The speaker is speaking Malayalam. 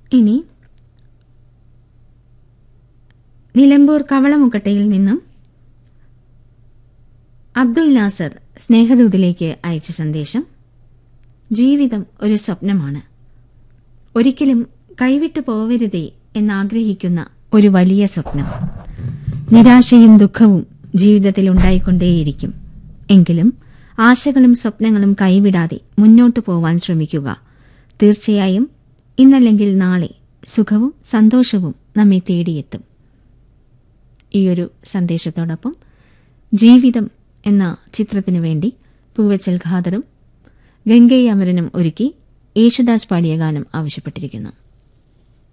ഇനി നിലമ്പൂർ കവളമുക്കട്ടയിൽ നിന്നും അബ്ദുൽ നാസർ സ്നേഹദൂതിലേക്ക് അയച്ച സന്ദേശം ജീവിതം ഒരു സ്വപ്നമാണ് ഒരിക്കലും കൈവിട്ടു പോവരുതേ എന്നാഗ്രഹിക്കുന്ന ഒരു വലിയ സ്വപ്നം നിരാശയും ദുഃഖവും ജീവിതത്തിൽ ഉണ്ടായിക്കൊണ്ടേയിരിക്കും എങ്കിലും ആശകളും സ്വപ്നങ്ങളും കൈവിടാതെ മുന്നോട്ടു പോവാൻ ശ്രമിക്കുക തീർച്ചയായും ഇന്നല്ലെങ്കിൽ നാളെ സുഖവും സന്തോഷവും നമ്മെ തേടിയെത്തും ഈയൊരു സന്ദേശത്തോടൊപ്പം ജീവിതം എന്ന ചിത്രത്തിനു വേണ്ടി പൂവച്ചൽ ഖാദറും ഗംഗൈ അമരനും ഒരുക്കി യേശുദാസ് പാടിയ ഗാനം ആവശ്യപ്പെട്ടിരിക്കുന്നു